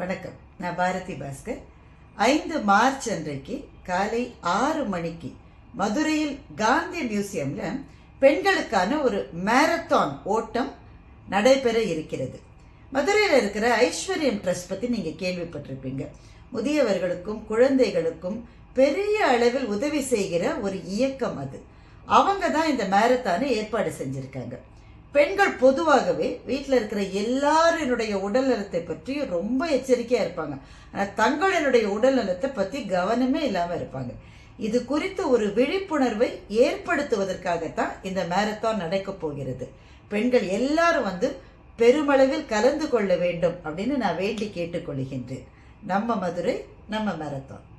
வணக்கம் நான் பாரதி பாஸ்கர் ஐந்து மார்ச் அன்றைக்கு காலை ஆறு மணிக்கு மதுரையில் காந்தி மியூசியம்ல பெண்களுக்கான ஒரு மேரத்தான் ஓட்டம் நடைபெற இருக்கிறது மதுரையில் இருக்கிற ஐஸ்வர்யம் ட்ரஸ்ட் பத்தி நீங்க கேள்விப்பட்டிருப்பீங்க முதியவர்களுக்கும் குழந்தைகளுக்கும் பெரிய அளவில் உதவி செய்கிற ஒரு இயக்கம் அது அவங்க தான் இந்த மேரத்தானை ஏற்பாடு செஞ்சிருக்காங்க பெண்கள் பொதுவாகவே வீட்டில் இருக்கிற எல்லாரினுடைய உடல் நலத்தை பற்றி ரொம்ப எச்சரிக்கையா இருப்பாங்க ஆனா தங்களினுடைய உடல் நலத்தை பத்தி கவனமே இல்லாம இருப்பாங்க இது குறித்து ஒரு விழிப்புணர்வை ஏற்படுத்துவதற்காகத்தான் இந்த மேரத்தான் நடக்க போகிறது பெண்கள் எல்லாரும் வந்து பெருமளவில் கலந்து கொள்ள வேண்டும் அப்படின்னு நான் வேண்டி கேட்டுக்கொள்கின்றேன் நம்ம மதுரை நம்ம மேரத்தான்